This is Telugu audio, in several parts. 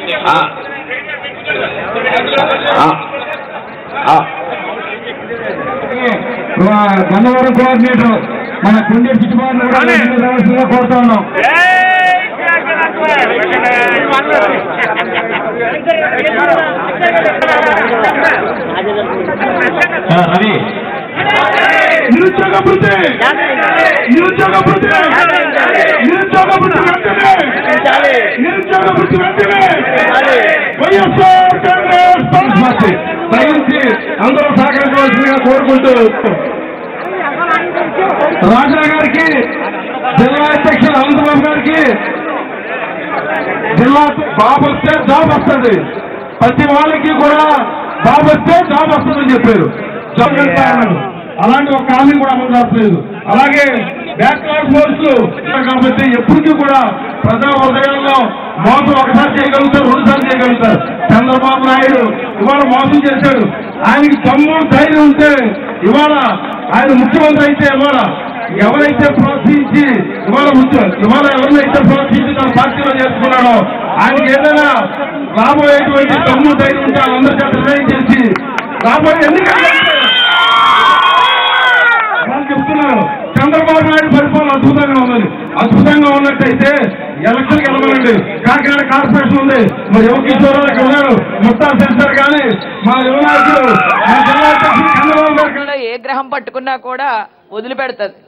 ఆ. ఆ. ఆ. గన్నవరం కోఆర్డినేటర్ మన కుండే చిట్టుబాబు కూడా రావాల్సిందిగా కోరుతా ఉన్నాం రవి నిరుద్యోగ వృత్తి నిరుద్యోగ వృత్తి నిరుద్యోగ వృత్తి వెంటనే నిరుద్యోగ వృత్తి వెంటనే వైఎస్ఆర్ కాంగ్రెస్ పార్టీ దయించి అందరూ సహకరించవలసిందిగా కోరుకుంటూ రాజా గారికి జిల్లా అధ్యక్షులు అనంతబాబు గారికి జిల్లా బాబు వస్తే జాబ్ వస్తుంది ప్రతి వాళ్ళకి కూడా బాబు వస్తే జాబ్ వస్తుందని చెప్పారు జాబ్ వెళ్తా అన్నారు అలాంటి ఒక హామీ కూడా అమలు జరపలేదు అలాగే బ్యాక్వర్డ్ ఫోర్స్ కాబట్టి ఎప్పటికీ కూడా ప్రజా హృదయాల్లో మోసం ఒకసారి చేయగలుగుతారు రెండుసార్లు చేయగలుగుతారు చంద్రబాబు నాయుడు ఇవాళ మోసం చేశాడు ఆయనకి దమ్ము ధైర్యం ఉంటే ఇవాళ ఆయన ముఖ్యమంత్రి అయితే ఇవాళ ఎవరైతే ప్రోత్సహించి ఇవాళ ముఖ్య ఇవాళ ఎవరినైతే ప్రోత్సహించి తన పార్టీలో చేసుకున్నాడో ఆయనకి ఏదైనా రాబోయేటువంటి దమ్ము ధైర్యం ఉంటే వాళ్ళందరి చేత నిర్ణయం చేసి రాబోయే ఎన్నికల్లో వాళ్ళు చెప్తున్నారు చంద్రబాబు నాయుడు పరిపాలన అద్భుతంగా ఉన్నది అద్భుతంగా ఉన్నట్టయితే ఎలక్షన్ గెలవనండి కాకినాడ కార్పొరేషన్ ఉంది మరి యువ కిషోరావు ఇక్కడ ఉన్నారు ముత్తా సెన్సార్ కానీ మా యువ నాయకులు మా జిల్లా అధ్యక్షులు చంద్రబాబు గారు గ్రహంలో ఏ గ్రహం పట్టుకున్నా కూడా వదిలిపెడుతుంది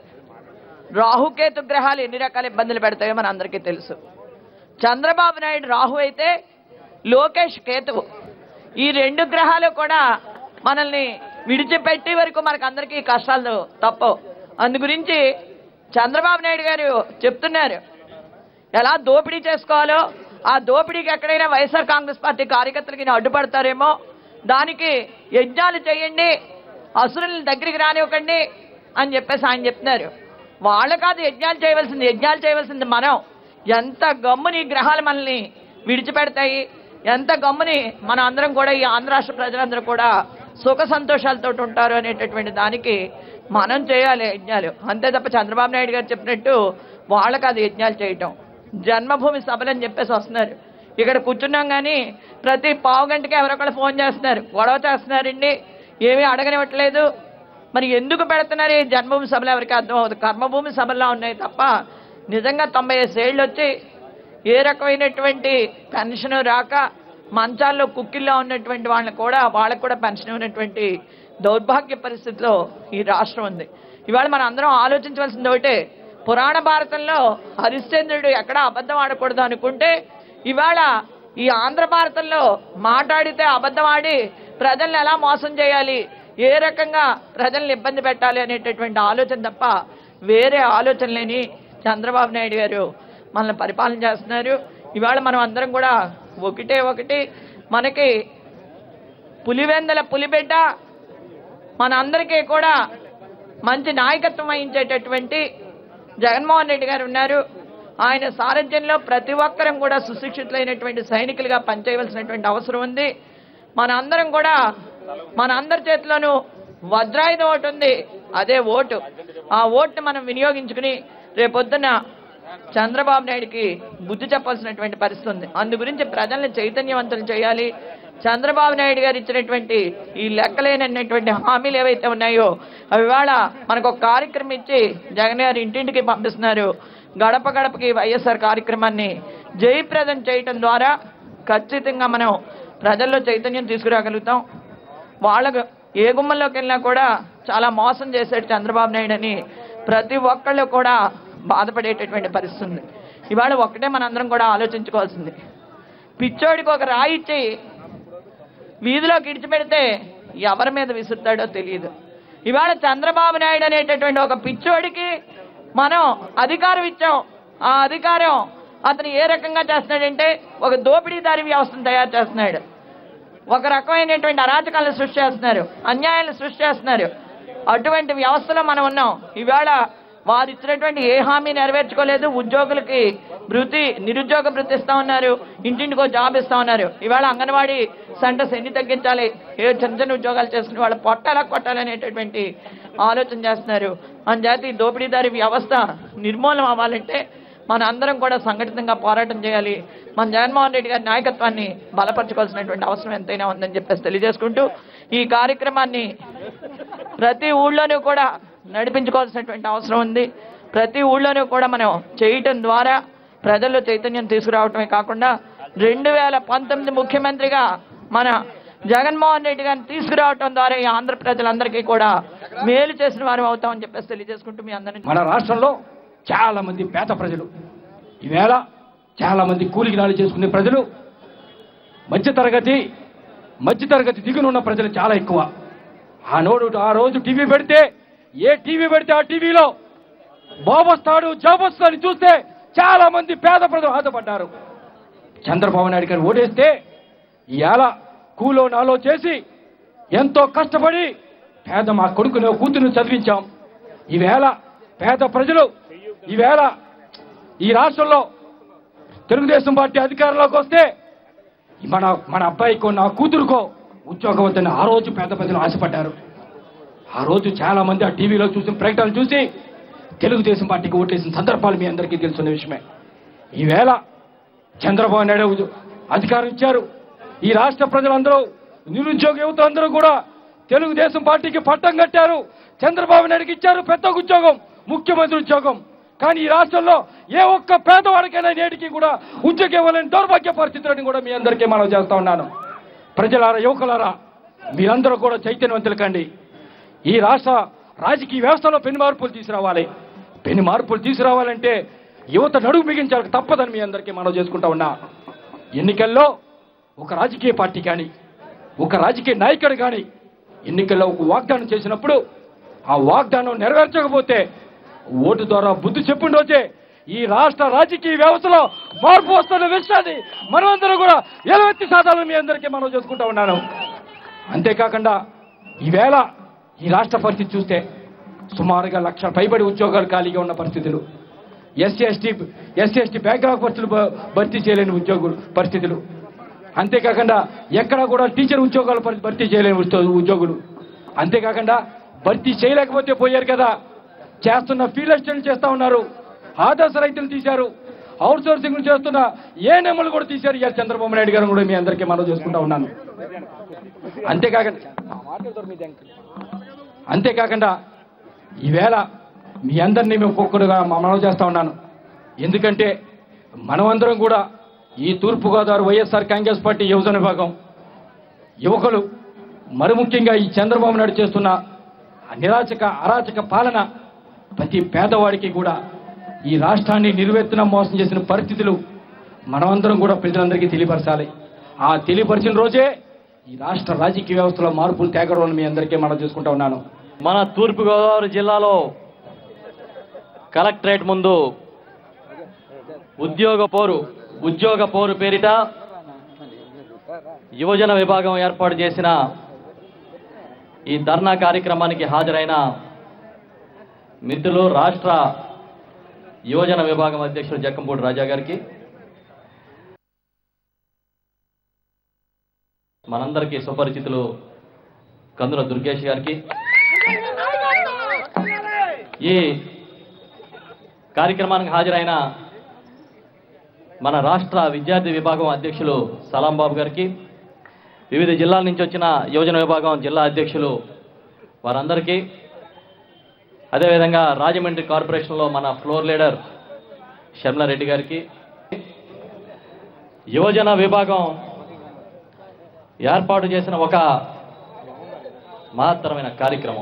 రాహుకేతు గ్రహాలు ఎన్ని రకాల ఇబ్బందులు పెడతాయో మన అందరికీ తెలుసు చంద్రబాబు నాయుడు రాహు అయితే లోకేష్ కేతువు ఈ రెండు గ్రహాలు కూడా మనల్ని విడిచిపెట్టి వరకు మనకు అందరికీ కష్టాలు తప్పవు అందు గురించి చంద్రబాబు నాయుడు గారు చెప్తున్నారు ఎలా దోపిడీ చేసుకోవాలో ఆ దోపిడీకి ఎక్కడైనా వైఎస్ఆర్ కాంగ్రెస్ పార్టీ కార్యకర్తలకి ఈయన అడ్డుపడతారేమో దానికి యజ్ఞాలు చేయండి అసురుల్ని దగ్గరికి రానివ్వకండి అని చెప్పేసి ఆయన చెప్తున్నారు వాళ్ళ కాదు యజ్ఞాలు చేయవలసింది యజ్ఞాలు చేయవలసింది మనం ఎంత గమ్ముని ఈ గ్రహాలు మనల్ని విడిచిపెడతాయి ఎంత గమ్ముని మన అందరం కూడా ఈ ఆంధ్ర రాష్ట్ర ప్రజలందరూ కూడా సుఖ సంతోషాలతో ఉంటారు అనేటటువంటి దానికి మనం చేయాలి యజ్ఞాలు అంతే తప్ప చంద్రబాబు నాయుడు గారు చెప్పినట్టు వాళ్ళకి అది యజ్ఞాలు చేయటం జన్మభూమి సభలని చెప్పేసి వస్తున్నారు ఇక్కడ కూర్చున్నాం కానీ ప్రతి పావు గంటకి ఎవరొకళ్ళు ఫోన్ చేస్తున్నారు గొడవ చేస్తున్నారండి ఏమీ అడగనివ్వట్లేదు మరి ఎందుకు పెడుతున్నారు ఈ జన్మభూమి సభలు ఎవరికి అర్థం అవుతుంది కర్మభూమి సభల్లో ఉన్నాయి తప్ప నిజంగా తొంభై ఏళ్ళు వచ్చి ఏ రకమైనటువంటి పెన్షన్ రాక మంచాల్లో కుక్కిల్లో ఉన్నటువంటి వాళ్ళని కూడా వాళ్ళకు కూడా పెన్షన్ ఉన్నటువంటి దౌర్భాగ్య పరిస్థితిలో ఈ రాష్ట్రం ఉంది ఇవాళ మనం అందరం ఆలోచించవలసింది ఒకటే పురాణ భారతంలో హరిశ్చంద్రుడు ఎక్కడ అబద్ధం ఆడకూడదు అనుకుంటే ఇవాళ ఈ ఆంధ్ర భారతంలో మాట్లాడితే అబద్ధం ఆడి ప్రజల్ని ఎలా మోసం చేయాలి ఏ రకంగా ప్రజల్ని ఇబ్బంది పెట్టాలి అనేటటువంటి ఆలోచన తప్ప వేరే ఆలోచన లేని చంద్రబాబు నాయుడు గారు మనల్ని పరిపాలన చేస్తున్నారు ఇవాళ మనం అందరం కూడా ఒకటే ఒకటి మనకి పులివెందల పులిబిడ్డ మన అందరికీ కూడా మంచి నాయకత్వం వహించేటటువంటి జగన్మోహన్ రెడ్డి గారు ఉన్నారు ఆయన సారథ్యంలో ప్రతి ఒక్కరం కూడా సుశిక్షితులైనటువంటి సైనికులుగా పనిచేయవలసినటువంటి అవసరం ఉంది మన అందరం కూడా మన అందరి చేతిలోనూ వజ్రాయుధం ఒకటి ఉంది అదే ఓటు ఆ ఓటుని మనం వినియోగించుకుని రేపొద్దున చంద్రబాబు నాయుడికి బుద్ధి చెప్పాల్సినటువంటి పరిస్థితి ఉంది అందు గురించి ప్రజల్ని చైతన్యవంతులు చేయాలి చంద్రబాబు నాయుడు గారు ఇచ్చినటువంటి ఈ లెక్కలేనటువంటి హామీలు ఏవైతే ఉన్నాయో అవి ఇవాళ మనకు ఒక కార్యక్రమం ఇచ్చి జగన్ గారు ఇంటింటికి పంపిస్తున్నారు గడప గడపకి వైఎస్ఆర్ కార్యక్రమాన్ని జయప్రదం చేయటం ద్వారా ఖచ్చితంగా మనం ప్రజల్లో చైతన్యం తీసుకురాగలుగుతాం వాళ్ళకు ఏ గుమ్మల్లోకి వెళ్ళినా కూడా చాలా మోసం చేశాడు చంద్రబాబు నాయుడు అని ప్రతి ఒక్కళ్ళు కూడా బాధపడేటటువంటి పరిస్థితి ఉంది ఇవాళ ఒక్కటే మనందరం కూడా ఆలోచించుకోవాల్సింది పిచ్చోడికి ఒక రాయి ఇచ్చి వీధిలోకి ఇడిచిపెడితే ఎవరి మీద విసురుతాడో తెలియదు ఇవాళ చంద్రబాబు నాయుడు అనేటటువంటి ఒక పిచ్చోడికి మనం అధికారం ఇచ్చాం ఆ అధికారం అతను ఏ రకంగా చేస్తున్నాడంటే ఒక దోపిడీదారి వ్యవస్థను తయారు చేస్తున్నాడు ఒక రకమైనటువంటి అరాచకాలను సృష్టి చేస్తున్నారు అన్యాయాలను సృష్టి చేస్తున్నారు అటువంటి వ్యవస్థలో మనం ఉన్నాం ఇవాళ వారు ఇచ్చినటువంటి ఏ హామీ నెరవేర్చుకోలేదు ఉద్యోగులకి భృతి నిరుద్యోగ భృతి ఇస్తా ఉన్నారు ఇంటింటికో జాబ్ ఇస్తా ఉన్నారు ఇవాళ అంగన్వాడీ సెంటర్స్ ఎన్ని తగ్గించాలి ఏ చిన్న చిన్న ఉద్యోగాలు చేసుకుని వాళ్ళ పొట్ట ఎలా కొట్టాలి అనేటటువంటి ఆలోచన చేస్తున్నారు అంచేత ఈ దోపిడీదారి వ్యవస్థ నిర్మూలన అవ్వాలంటే మన అందరం కూడా సంఘటితంగా పోరాటం చేయాలి మన జగన్మోహన్ రెడ్డి గారి నాయకత్వాన్ని బలపరచుకోవాల్సినటువంటి అవసరం ఎంతైనా ఉందని చెప్పేసి తెలియజేసుకుంటూ ఈ కార్యక్రమాన్ని ప్రతి ఊళ్ళోనూ కూడా నడిపించుకోవాల్సినటువంటి అవసరం ఉంది ప్రతి ఊళ్ళోనూ కూడా మనం చేయటం ద్వారా ప్రజల్లో చైతన్యం తీసుకురావటమే కాకుండా రెండు వేల పంతొమ్మిది ముఖ్యమంత్రిగా మన జగన్మోహన్ రెడ్డి గారిని తీసుకురావటం ద్వారా ఈ ఆంధ్ర ప్రజలందరికీ కూడా మేలు చేసిన వారు అవుతామని చెప్పేసి తెలియజేసుకుంటూ మీ అందరినీ మన రాష్ట్రంలో చాలా మంది పేద ప్రజలు ఈవేళ చాలా మంది కూలికి నాలు చేసుకునే ప్రజలు మధ్యతరగతి మధ్యతరగతి దిగునున్న ప్రజలు చాలా ఎక్కువ ఆ నోడు ఆ రోజు టీవీ పెడితే ఏ టీవీ పెడితే ఆ టీవీలో బాబొస్తాడు జాబ్ వస్తాడని చూస్తే చాలా మంది పేద ప్రజలు బాధపడ్డారు చంద్రబాబు నాయుడు గారు ఓటేస్తే ఇవాళ కూలో నాలో చేసి ఎంతో కష్టపడి పేద మా కొడుకుని కూతురు చదివించాం ఈవేళ పేద ప్రజలు ఈవేళ ఈ రాష్ట్రంలో తెలుగుదేశం పార్టీ అధికారంలోకి వస్తే మన మన అబ్బాయికో నా కూతురుకో ఉద్యోగం వద్దని ఆ రోజు పేద ప్రజలు ఆశపడ్డారు ఆ రోజు చాలా మంది ఆ టీవీలో చూసిన ప్రకటనలు చూసి తెలుగుదేశం పార్టీకి ఓటేసిన సందర్భాలు మీ అందరికీ తెలుసున్న విషయమే ఈవేళ చంద్రబాబు నాయుడు ఉద్యో- అధికారం ఇచ్చారు ఈ రాష్ట్ర ప్రజలందరూ నిరుద్యోగ యువత అందరూ కూడా తెలుగుదేశం పార్టీకి పట్టం కట్టారు చంద్రబాబు నాయుడుకి ఇచ్చారు పెద్ద ఉద్యోగం ముఖ్యమంత్రి ఉద్యోగం కానీ ఈ రాష్ట్రంలో ఏ ఒక్క పేదవాడికైనా నేటికి కూడా ఉద్యోగం ఇవ్వాలని దౌర్భాగ్య పరిస్థితులని కూడా మీ అందరికీ మనం చేస్తా ఉన్నాను ప్రజలారా యువకులారా మీరందరూ కూడా చైతన్యవంతులు కండి ఈ రాష్ట్ర రాజకీయ వ్యవస్థలో పెను మార్పులు తీసుకురావాలి పెను మార్పులు తీసుకురావాలంటే యువత నడుగు బిగించాలి తప్పదని మీ అందరికీ మనం చేసుకుంటా ఉన్నా ఎన్నికల్లో ఒక రాజకీయ పార్టీ కానీ ఒక రాజకీయ నాయకుడు కానీ ఎన్నికల్లో ఒక వాగ్దానం చేసినప్పుడు ఆ వాగ్దానం నెరవేర్చకపోతే ఓటు ద్వారా బుద్ధి చెప్పిన రోజే ఈ రాష్ట్ర రాజకీయ వ్యవస్థలో మార్పు వస్తున్న విషయాన్ని మనమందరం కూడా ఎలవెత్తి సాధాలను మీ అందరికీ మనం చేసుకుంటా ఉన్నాను అంతేకాకుండా ఈవేళ ఈ రాష్ట్ర పరిస్థితి చూస్తే సుమారుగా లక్ష పైబడి ఉద్యోగాలు ఖాళీగా ఉన్న పరిస్థితులు SC ST SC ST backlog పరిస్థితులు భ- భర్తీ చేయలేని ఉద్యోగులు పరిస్థితులు అంతేకాకుండా ఎక్కడ కూడా టీచర్ ఉద్యోగాలు భర్- భర్తీ చేయలేని ఉద్యో- ఉద్యోగులు అంతేకాకుండా భర్తీ చేయలేకపోతే పోయారు కదా చేస్తున్న ఫీల్డ్ అసిస్టెంట్ చేస్తా ఉన్నారు ఆదర్శ రైతులు తీశారు అవుట్ సోర్సింగ్ చేస్తున్న ఏ నెమ్మలు కూడా తీశారు ఇవాళ చంద్రబాబు నాయుడు గారు కూడా మీ అందరికీ మనం చేసుకుంటా ఉన్నాను అంతేకాకుండా అంతేకాకుండా ఈవేళ మీ అందరినీ మేము ఒక్కొక్కరుగా మనం చేస్తా ఉన్నాను ఎందుకంటే మనమందరం కూడా ఈ తూర్పుగోదావరి వైఎస్ఆర్ కాంగ్రెస్ పార్టీ యువజన విభాగం యువకులు మరి ముఖ్యంగా ఈ చంద్రబాబు నాయుడు చేస్తున్న ఆ నిరాచక అరాచక పాలన ప్రతి పేదవాడికి కూడా ఈ రాష్ట్రాన్ని నిర్వెత్తున మోసం చేసిన పరిస్థితులు మనమందరం కూడా ప్రజలందరికీ తెలియపరచాలి ఆ తెలియపరిచిన రోజే ఈ రాష్ట్ర రాజకీయ వ్యవస్థలో మార్పులు తేగడం మీ అందరికీ మనం చేసుకుంటా ఉన్నాను మన తూర్పుగోదావరి జిల్లాలో కలెక్టరేట్ ముందు ఉద్యోగ పోరు ఉద్యోగ పోరు పేరిట యువజన విభాగం ఏర్పాటు చేసిన ఈ ధర్నా కార్యక్రమానికి హాజరైన మిత్రులు రాష్ట్ర యువజన విభాగం అధ్యక్షుడు జక్కంపూడి రాజా గారికి మనందరికీ సుపరిచితులు కందుల దుర్గేష్ గారికి ఈ కార్యక్రమానికి హాజరైన మన రాష్ట్ర విద్యార్థి విభాగం అధ్యక్షులు సలాం బాబు గారికి వివిధ జిల్లాల నుంచి వచ్చిన యువజన విభాగం జిల్లా అధ్యక్షులు వారందరికీ అదేవిధంగా రాజమండ్రి కార్పొరేషన్లో మన ఫ్లోర్ లీడర్ షర్మిలారెడ్డి గారికి యువజన విభాగం ఏర్పాటు చేసిన ఒక మహత్తరమైన కార్యక్రమం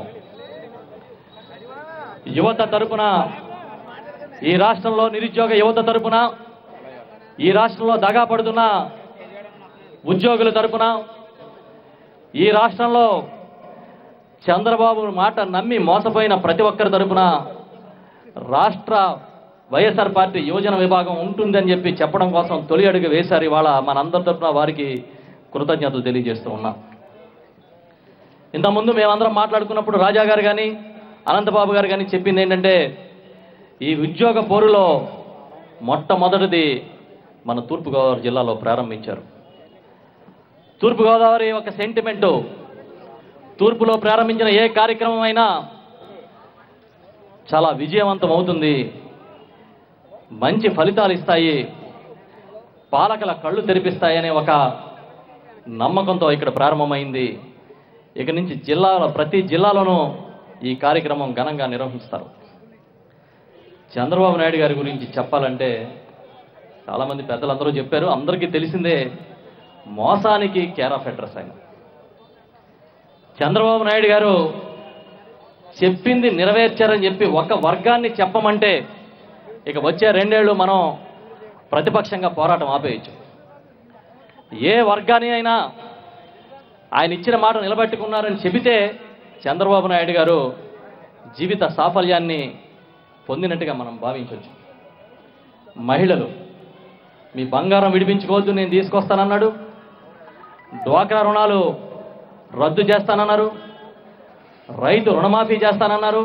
యువత తరపున ఈ రాష్ట్రంలో నిరుద్యోగ యువత తరపున ఈ రాష్ట్రంలో దగా పడుతున్న ఉద్యోగుల తరపున ఈ రాష్ట్రంలో చంద్రబాబు మాట నమ్మి మోసపోయిన ప్రతి ఒక్కరి తరపున రాష్ట్ర వైఎస్ఆర్ పార్టీ యువజన విభాగం ఉంటుందని చెప్పి చెప్పడం కోసం తొలి అడుగు వేశారు ఇవాళ మనందరి తరపున వారికి కృతజ్ఞతలు తెలియజేస్తూ ఉన్నాం ఇంతకుముందు మేమందరం మాట్లాడుకున్నప్పుడు రాజా గారు కానీ అనంతబాబు గారు కానీ చెప్పింది ఏంటంటే ఈ ఉద్యోగ పోరులో మొట్టమొదటిది మన తూర్పుగోదావరి జిల్లాలో ప్రారంభించారు తూర్పుగోదావరి ఒక సెంటిమెంటు తూర్పులో ప్రారంభించిన ఏ కార్యక్రమం అయినా చాలా విజయవంతం అవుతుంది మంచి ఫలితాలు ఇస్తాయి పాలకుల కళ్ళు తెరిపిస్తాయనే ఒక నమ్మకంతో ఇక్కడ ప్రారంభమైంది ఇక నుంచి జిల్లాల ప్రతి జిల్లాలోనూ ఈ కార్యక్రమం ఘనంగా నిర్వహిస్తారు చంద్రబాబు నాయుడు గారి గురించి చెప్పాలంటే చాలామంది పెద్దలందరూ చెప్పారు అందరికీ తెలిసిందే మోసానికి కేర్ ఆఫ్ అడ్రస్ ఆయన చంద్రబాబు నాయుడు గారు చెప్పింది నెరవేర్చారని చెప్పి ఒక వర్గాన్ని చెప్పమంటే ఇక వచ్చే రెండేళ్లు మనం ప్రతిపక్షంగా పోరాటం ఆపేయచ్చు ఏ వర్గాన్ని అయినా ఆయన ఇచ్చిన మాట నిలబెట్టుకున్నారని చెబితే చంద్రబాబు నాయుడు గారు జీవిత సాఫల్యాన్ని పొందినట్టుగా మనం భావించవచ్చు మహిళలు మీ బంగారం విడిపించుకోవద్దు నేను తీసుకొస్తానన్నాడు డ్వాక్రా రుణాలు రద్దు చేస్తానన్నారు రైతు రుణమాఫీ చేస్తానన్నారు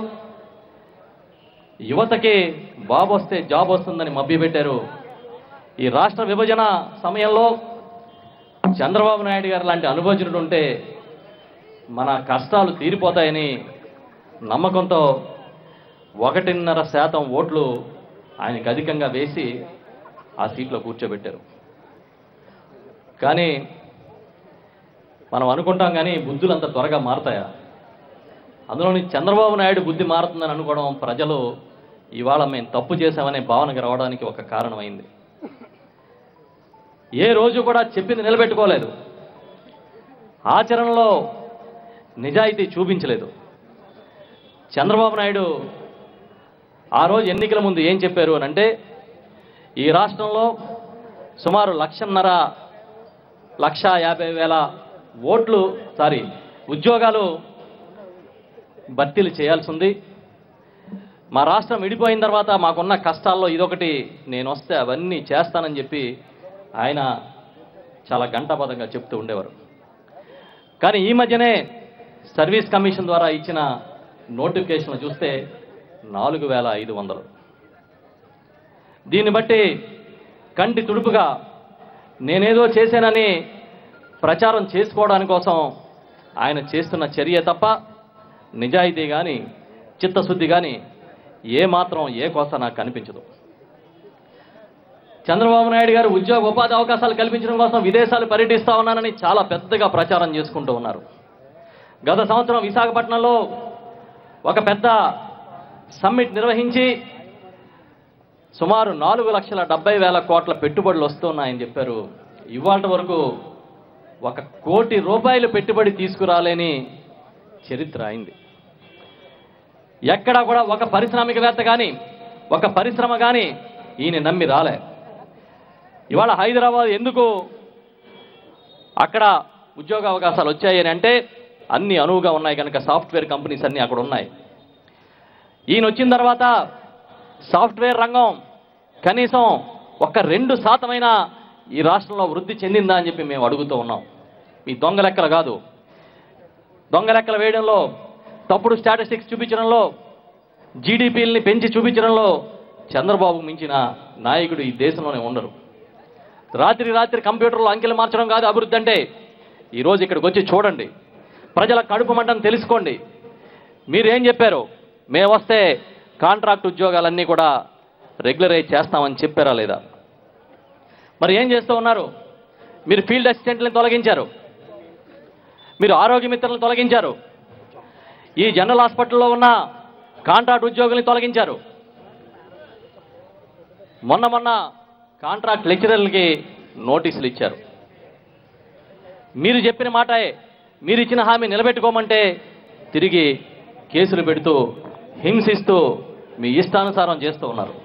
యువతకి బాబు వస్తే జాబ్ వస్తుందని మభ్యపెట్టారు ఈ రాష్ట్ర విభజన సమయంలో చంద్రబాబు నాయుడు గారు లాంటి అనుభవజ్ఞుడు ఉంటే మన కష్టాలు తీరిపోతాయని నమ్మకంతో ఒకటిన్నర శాతం ఓట్లు ఆయనకు అధికంగా వేసి ఆ సీట్లో కూర్చోబెట్టారు కానీ మనం అనుకుంటాం కానీ బుద్ధులు అంత త్వరగా మారతాయా అందులోని చంద్రబాబు నాయుడు బుద్ధి మారుతుందని అనుకోవడం ప్రజలు ఇవాళ మేము తప్పు చేశామనే భావనకి రావడానికి ఒక కారణమైంది ఏ రోజు కూడా చెప్పింది నిలబెట్టుకోలేదు ఆచరణలో నిజాయితీ చూపించలేదు చంద్రబాబు నాయుడు ఆ రోజు ఎన్నికల ముందు ఏం చెప్పారు అని అంటే ఈ రాష్ట్రంలో సుమారు లక్షన్నర లక్ష యాభై వేల ఓట్లు సారీ ఉద్యోగాలు భర్తీలు చేయాల్సి ఉంది మా రాష్ట్రం విడిపోయిన తర్వాత మాకున్న కష్టాల్లో ఇదొకటి నేను వస్తే అవన్నీ చేస్తానని చెప్పి ఆయన చాలా గంటాపదంగా చెప్తూ ఉండేవారు కానీ ఈ మధ్యనే సర్వీస్ కమిషన్ ద్వారా ఇచ్చిన నోటిఫికేషన్లు చూస్తే నాలుగు వేల ఐదు వందలు దీన్ని బట్టి కంటి తుడుపుగా నేనేదో చేశానని ప్రచారం చేసుకోవడానికి కోసం ఆయన చేస్తున్న చర్య తప్ప నిజాయితీ కానీ చిత్తశుద్ధి కానీ ఏ మాత్రం ఏ కోస నాకు కనిపించదు చంద్రబాబు నాయుడు గారు ఉద్యోగ ఉపాధి అవకాశాలు కల్పించడం కోసం విదేశాలు పర్యటిస్తా ఉన్నానని చాలా పెద్దగా ప్రచారం చేసుకుంటూ ఉన్నారు గత సంవత్సరం విశాఖపట్నంలో ఒక పెద్ద సమ్మిట్ నిర్వహించి సుమారు నాలుగు లక్షల డెబ్బై వేల కోట్ల పెట్టుబడులు వస్తున్నాయని చెప్పారు ఇవాళ వరకు ఒక కోటి రూపాయలు పెట్టుబడి తీసుకురాలేని చరిత్ర అయింది ఎక్కడా కూడా ఒక పారిశ్రామికవేత్త కానీ ఒక పరిశ్రమ కానీ ఈయన నమ్మి రాలే ఇవాళ హైదరాబాద్ ఎందుకు అక్కడ ఉద్యోగ అవకాశాలు వచ్చాయని అంటే అన్ని అనువుగా ఉన్నాయి కనుక సాఫ్ట్వేర్ కంపెనీస్ అన్ని అక్కడ ఉన్నాయి ఈయన వచ్చిన తర్వాత సాఫ్ట్వేర్ రంగం కనీసం ఒక రెండు శాతమైన ఈ రాష్ట్రంలో వృద్ధి చెందిందా అని చెప్పి మేము అడుగుతూ ఉన్నాం మీ దొంగ లెక్కలు కాదు దొంగ లెక్కలు వేయడంలో తప్పుడు స్టాటిస్టిక్స్ చూపించడంలో జీడిపిల్ని పెంచి చూపించడంలో చంద్రబాబు మించిన నాయకుడు ఈ దేశంలోనే ఉండరు రాత్రి రాత్రి కంప్యూటర్లో అంకెలు మార్చడం కాదు అభివృద్ధి అంటే ఈరోజు ఇక్కడికి వచ్చి చూడండి ప్రజల కడుపు మంటను తెలుసుకోండి మీరేం చెప్పారు మేము వస్తే కాంట్రాక్ట్ ఉద్యోగాలన్నీ కూడా రెగ్యులరైజ్ చేస్తామని చెప్పారా లేదా మరి ఏం చేస్తూ ఉన్నారు మీరు ఫీల్డ్ అసిస్టెంట్లను తొలగించారు మీరు ఆరోగ్య మిత్రులను తొలగించారు ఈ జనరల్ హాస్పిటల్లో ఉన్న కాంట్రాక్ట్ ఉద్యోగుల్ని తొలగించారు మొన్న మొన్న కాంట్రాక్ట్ లెక్చరర్లకి నోటీసులు ఇచ్చారు మీరు చెప్పిన మాటే మీరు ఇచ్చిన హామీ నిలబెట్టుకోమంటే తిరిగి కేసులు పెడుతూ హింసిస్తూ మీ ఇష్టానుసారం చేస్తూ ఉన్నారు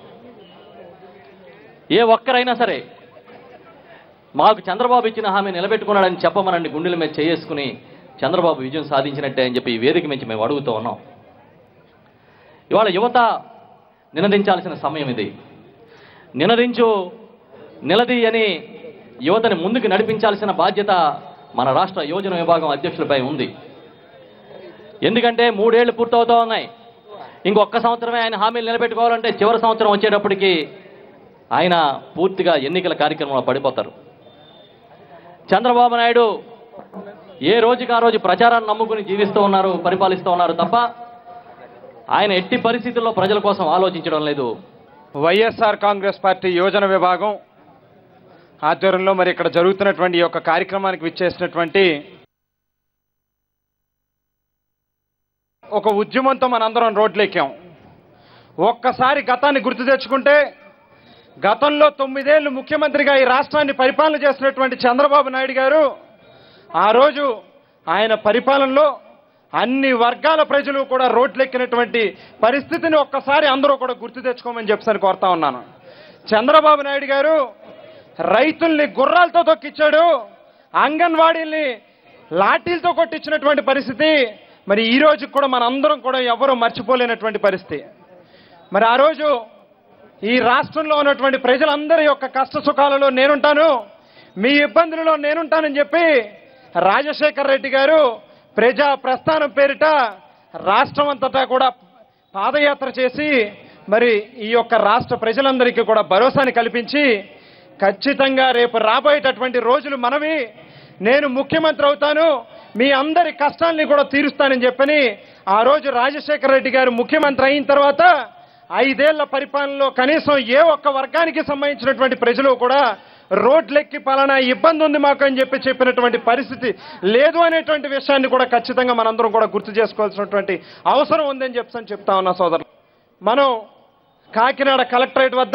ఏ ఒక్కరైనా సరే మాకు చంద్రబాబు ఇచ్చిన హామీ నిలబెట్టుకున్నాడని చెప్పమనండి గుండెల మీద చేసుకుని చంద్రబాబు విజయం సాధించినట్టే అని చెప్పి ఈ వేదిక నుంచి మేము అడుగుతూ ఉన్నాం ఇవాళ యువత నినదించాల్సిన సమయం ఇది నినదించు నిలది అని యువతని ముందుకు నడిపించాల్సిన బాధ్యత మన రాష్ట్ర యోజన విభాగం అధ్యక్షులపై ఉంది ఎందుకంటే మూడేళ్లు పూర్తవుతూ ఉన్నాయి ఇంకొక సంవత్సరమే ఆయన హామీలు నిలబెట్టుకోవాలంటే చివరి సంవత్సరం వచ్చేటప్పటికి ఆయన పూర్తిగా ఎన్నికల కార్యక్రమంలో పడిపోతారు చంద్రబాబు నాయుడు ఏ రోజుకి ఆ రోజు ప్రచారాన్ని నమ్ముకుని జీవిస్తూ ఉన్నారు పరిపాలిస్తూ ఉన్నారు తప్ప ఆయన ఎట్టి పరిస్థితుల్లో ప్రజల కోసం ఆలోచించడం లేదు వైఎస్ఆర్ కాంగ్రెస్ పార్టీ యువజన విభాగం ఆధ్వర్యంలో మరి ఇక్కడ జరుగుతున్నటువంటి ఈ యొక్క కార్యక్రమానికి విచ్చేసినటువంటి ఒక ఉద్యమంతో మనందరం రోడ్లెక్కాం ఒక్కసారి గతాన్ని గుర్తు తెచ్చుకుంటే గతంలో తొమ్మిదేళ్లు ముఖ్యమంత్రిగా ఈ రాష్ట్రాన్ని పరిపాలన చేసినటువంటి చంద్రబాబు నాయుడు గారు ఆ రోజు ఆయన పరిపాలనలో అన్ని వర్గాల ప్రజలు కూడా రోడ్లెక్కినటువంటి పరిస్థితిని ఒక్కసారి అందరూ కూడా గుర్తు తెచ్చుకోమని చెప్పని కోరుతా ఉన్నాను చంద్రబాబు నాయుడు గారు రైతుల్ని గుర్రాలతో తొక్కిచ్చాడు అంగన్వాడీల్ని లాఠీలతో కొట్టించినటువంటి పరిస్థితి మరి ఈ రోజు కూడా మనందరం కూడా ఎవరూ మర్చిపోలేనటువంటి పరిస్థితి మరి ఆ రోజు ఈ రాష్ట్రంలో ఉన్నటువంటి ప్రజలందరి యొక్క కష్ట సుఖాలలో నేనుంటాను మీ ఇబ్బందులలో నేనుంటానని చెప్పి రాజశేఖర్ రెడ్డి గారు ప్రజా ప్రస్థానం పేరిట రాష్ట్రం అంతటా కూడా పాదయాత్ర చేసి మరి ఈ యొక్క రాష్ట్ర ప్రజలందరికీ కూడా భరోసాని కల్పించి ఖచ్చితంగా రేపు రాబోయేటటువంటి రోజులు మనవి నేను ముఖ్యమంత్రి అవుతాను మీ అందరి కష్టాల్ని కూడా తీరుస్తానని చెప్పని ఆ రోజు రాజశేఖర రెడ్డి గారు ముఖ్యమంత్రి అయిన తర్వాత ఐదేళ్ల పరిపాలనలో కనీసం ఏ ఒక్క వర్గానికి సంబంధించినటువంటి ప్రజలు కూడా రోడ్లెక్కి పలానా ఇబ్బంది ఉంది మాకు అని చెప్పి చెప్పినటువంటి పరిస్థితి లేదు అనేటువంటి విషయాన్ని కూడా ఖచ్చితంగా మనందరం కూడా గుర్తు చేసుకోవాల్సినటువంటి అవసరం ఉందని చెప్పని చెప్తా ఉన్నా సోదరులు మనం కాకినాడ కలెక్టరేట్ వద్ద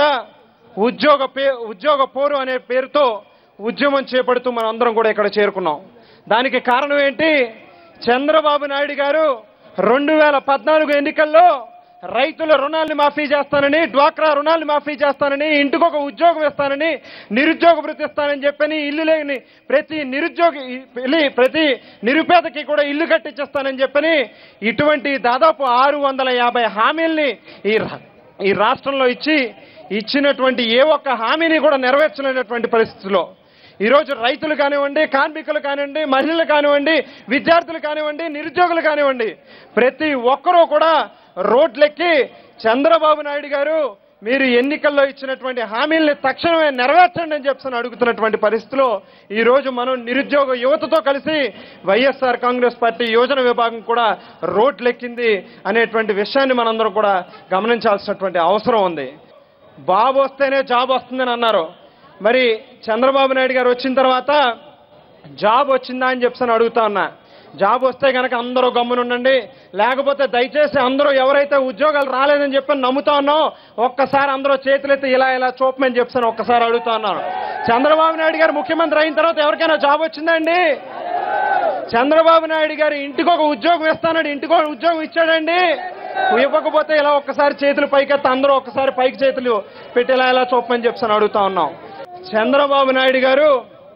ఉద్యోగ పే ఉద్యోగ పోరు అనే పేరుతో ఉద్యమం చేపడుతూ మనం అందరం కూడా ఇక్కడ చేరుకున్నాం దానికి కారణం ఏంటి చంద్రబాబు నాయుడు గారు రెండు వేల పద్నాలుగు ఎన్నికల్లో రైతుల రుణాల్ని మాఫీ చేస్తానని డ్వాక్రా రుణాల్ని మాఫీ చేస్తానని ఇంటికి ఒక ఉద్యోగం ఇస్తానని నిరుద్యోగ వృత్తి ఇస్తానని చెప్పని ఇల్లు లేని ప్రతి నిరుద్యోగి ఇల్లు- ప్రతి నిరుపేదకి కూడా ఇల్లు కట్టించేస్తానని చెప్పని ఇటువంటి దాదాపు ఆరు వందల యాభై హామీల్ని ఈ రా- ఈ రాష్ట్రంలో ఇచ్చి ఇచ్చినటువంటి ఏ ఒక్క హామీని కూడా నెరవేర్చలేనటువంటి పరిస్థితిలో ఈరోజు రైతులు కానివ్వండి కార్మికులు కానివ్వండి మహిళలు కానివ్వండి విద్యార్థులు కానివ్వండి నిరుద్యోగులు కానివ్వండి ప్రతి ఒక్కరూ కూడా రోడ్లెక్కి చంద్రబాబు నాయుడు గారు మీరు ఎన్నికల్లో ఇచ్చినటువంటి హామీల్ని తక్షణమే నెరవేర్చండి అని చెప్పి అడుగుతున్నటువంటి పరిస్థితిలో ఈ రోజు మనం నిరుద్యోగ యువతతో కలిసి వైఎస్ఆర్ కాంగ్రెస్ పార్టీ యోజన విభాగం కూడా రోడ్లెక్కింది అనేటువంటి విషయాన్ని మనందరం కూడా గమనించాల్సినటువంటి అవసరం ఉంది బాబు వస్తేనే జాబ్ వస్తుందని అన్నారు మరి చంద్రబాబు నాయుడు గారు వచ్చిన తర్వాత జాబ్ వచ్చిందా అని చెప్పి అడుగుతా ఉన్నా జాబ్ వస్తే కనుక అందరూ గమ్మునుండండి లేకపోతే దయచేసి అందరూ ఎవరైతే ఉద్యోగాలు రాలేదని చెప్పి నమ్ముతా ఉన్నాం ఒక్కసారి అందరూ చేతులెత్తి ఇలా ఇలా చూపమని చెప్పి ఒక్కసారి అడుగుతా ఉన్నాను చంద్రబాబు నాయుడు గారు ముఖ్యమంత్రి అయిన తర్వాత ఎవరికైనా జాబ్ వచ్చిందండి చంద్రబాబు నాయుడు గారు ఇంటికి ఒక ఉద్యోగం ఇస్తానని ఇంటికి ఒక ఉద్యోగం ఇచ్చాడండి ఇవ్వకపోతే ఇలా ఒక్కసారి చేతులు పైకెత్తి అందరూ ఒక్కసారి పైకి చేతులు పెట్టి ఇలా ఇలా చూపమని చెప్పి అడుగుతా ఉన్నాం చంద్రబాబు నాయుడు గారు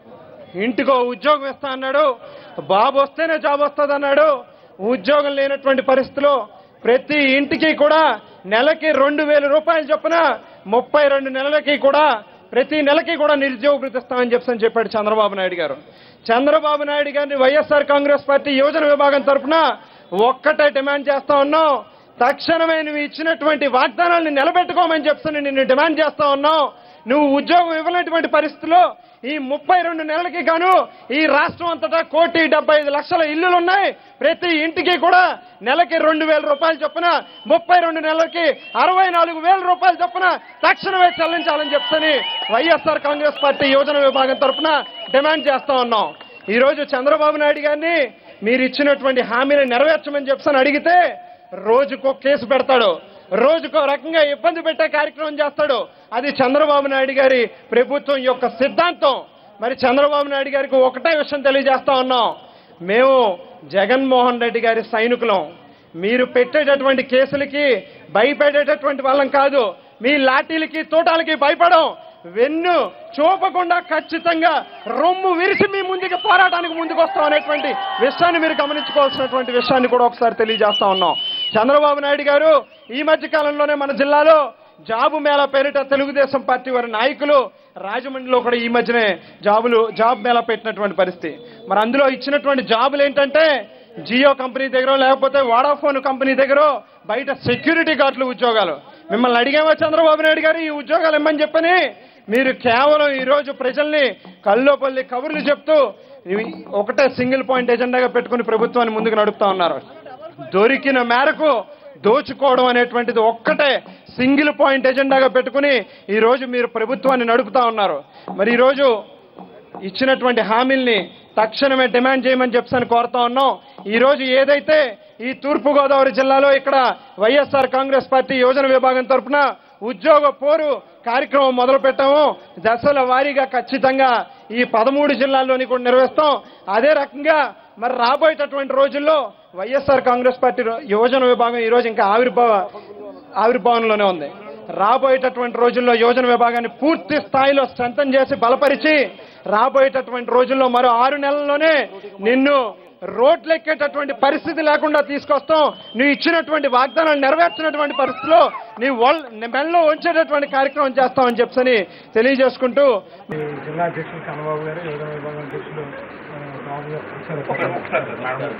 ఇంటికో ఉద్యోగం ఇస్తా అన్నాడు బాబు వస్తేనే జాబ్ వస్తుంది అన్నాడు ఉద్యోగం లేనటువంటి పరిస్థితిలో ప్రతి ఇంటికి కూడా నెలకి రెండు వేల రూపాయలు చొప్పున ముప్పై రెండు నెలలకి కూడా ప్రతి నెలకి కూడా నిరుద్యోగ భృతి ఇస్తామని చెప్పని చెప్పాడు చంద్రబాబు నాయుడు గారు చంద్రబాబు నాయుడు గారిని వైఎస్ఆర్ కాంగ్రెస్ పార్టీ యువజన విభాగం తరఫున ఒక్కటే డిమాండ్ చేస్తా ఉన్నాం తక్షణమే నువ్వు ఇచ్చినటువంటి వాగ్దానాన్ని నిలబెట్టుకోమని చెప్పని నిన్ను డిమాండ్ చేస్తా ఉన్నాం నువ్వు ఉద్యోగం ఇవ్వనటువంటి పరిస్థితిలో ఈ ముప్పై రెండు నెలలకి గాను ఈ రాష్ట్రం అంతటా కోటి డెబ్బై ఐదు లక్షల ఇల్లులు ఉన్నాయి ప్రతి ఇంటికి కూడా నెలకి రెండు వేల రూపాయలు చొప్పున ముప్పై రెండు నెలలకి అరవై నాలుగు వేల రూపాయలు చొప్పున తక్షణమే చెల్లించాలని చెప్తని వైఎస్ఆర్ కాంగ్రెస్ పార్టీ యోజన విభాగం తరఫున డిమాండ్ చేస్తా ఉన్నాం ఈ రోజు చంద్రబాబు నాయుడు గారిని మీరు ఇచ్చినటువంటి హామీని నెరవేర్చమని చెప్పని అడిగితే రోజుకో కేసు పెడతాడు రోజుకో రకంగా ఇబ్బంది పెట్టే కార్యక్రమం చేస్తాడు అది చంద్రబాబు నాయుడు గారి ప్రభుత్వం యొక్క సిద్ధాంతం మరి చంద్రబాబు నాయుడు గారికి ఒకటే విషయం తెలియజేస్తా ఉన్నాం మేము జగన్మోహన్ రెడ్డి గారి సైనికులం మీరు పెట్టేటటువంటి కేసులకి భయపెట్టేటటువంటి వాళ్ళం కాదు మీ లాఠీలకి తోటాలకి భయపడం వెన్ను చూపకుండా ఖచ్చితంగా రొమ్ము విరిసి మీ ముందుకు పోరాటానికి ముందుకు వస్తాం అనేటువంటి విషయాన్ని మీరు గమనించుకోవాల్సినటువంటి విషయాన్ని కూడా ఒకసారి తెలియజేస్తా ఉన్నాం చంద్రబాబు నాయుడు గారు ఈ మధ్య కాలంలోనే మన జిల్లాలో జాబు మేళా పేరిట తెలుగుదేశం పార్టీ వారి నాయకులు రాజమండ్రిలో కూడా ఈ మధ్యనే జాబులు జాబ్ మేళా పెట్టినటువంటి పరిస్థితి మరి అందులో ఇచ్చినటువంటి జాబులు ఏంటంటే జియో కంపెనీ దగ్గర లేకపోతే వాడాఫోన్ కంపెనీ దగ్గర బయట సెక్యూరిటీ గార్డులు ఉద్యోగాలు మిమ్మల్ని అడిగామా చంద్రబాబు నాయుడు గారు ఈ ఉద్యోగాలు ఇమ్మని చెప్పని మీరు కేవలం ఈ రోజు ప్రజల్ని కల్లోపల్లి కబుర్లు చెప్తూ ఇవి ఒకటే సింగిల్ పాయింట్ ఎజెండాగా పెట్టుకుని ప్రభుత్వాన్ని ముందుకు నడుపుతా ఉన్నారు దొరికిన మేరకు దోచుకోవడం అనేటువంటిది ఒక్కటే సింగిల్ పాయింట్ ఎజెండాగా పెట్టుకుని ఈ రోజు మీరు ప్రభుత్వాన్ని నడుపుతా ఉన్నారు మరి ఈ రోజు ఇచ్చినటువంటి హామీల్ని తక్షణమే డిమాండ్ చేయమని చెప్పని కోరుతా ఉన్నాం ఈ రోజు ఏదైతే ఈ తూర్పు గోదావరి జిల్లాలో ఇక్కడ వైఎస్ఆర్ కాంగ్రెస్ పార్టీ యోజన విభాగం తరఫున ఉద్యోగ పోరు కార్యక్రమం మొదలు పెట్టాము దశల వారీగా ఖచ్చితంగా ఈ పదమూడు జిల్లాల్లోని కూడా నిర్వహిస్తాం అదే రకంగా మరి రాబోయేటటువంటి రోజుల్లో వైఎస్ఆర్ కాంగ్రెస్ పార్టీ యోజన విభాగం ఈ రోజు ఇంకా ఆవిర్భావ ఆవిర్భావంలోనే ఉంది రాబోయేటటువంటి రోజుల్లో యోజన విభాగాన్ని పూర్తి స్థాయిలో స్ట్రెంథన్ చేసి బలపరిచి రాబోయేటటువంటి రోజుల్లో మరో ఆరు నెలల్లోనే నిన్ను రోడ్లు ఎక్కేటటువంటి పరిస్థితి లేకుండా తీసుకొస్తాం నువ్వు ఇచ్చినటువంటి వాగ్దానాలు నెరవేర్చినటువంటి పరిస్థితిలో నీ వల్ మెల్లో ఉంచేటటువంటి కార్యక్రమం చేస్తామని చెప్పని తెలియజేసుకుంటూ ఈ జిల్లా అధ్యక్షులు చంద్రబాబు గారు యోజన విభాగం అధ్యక్షులు ఆ, రాజు గారు ఒకసారి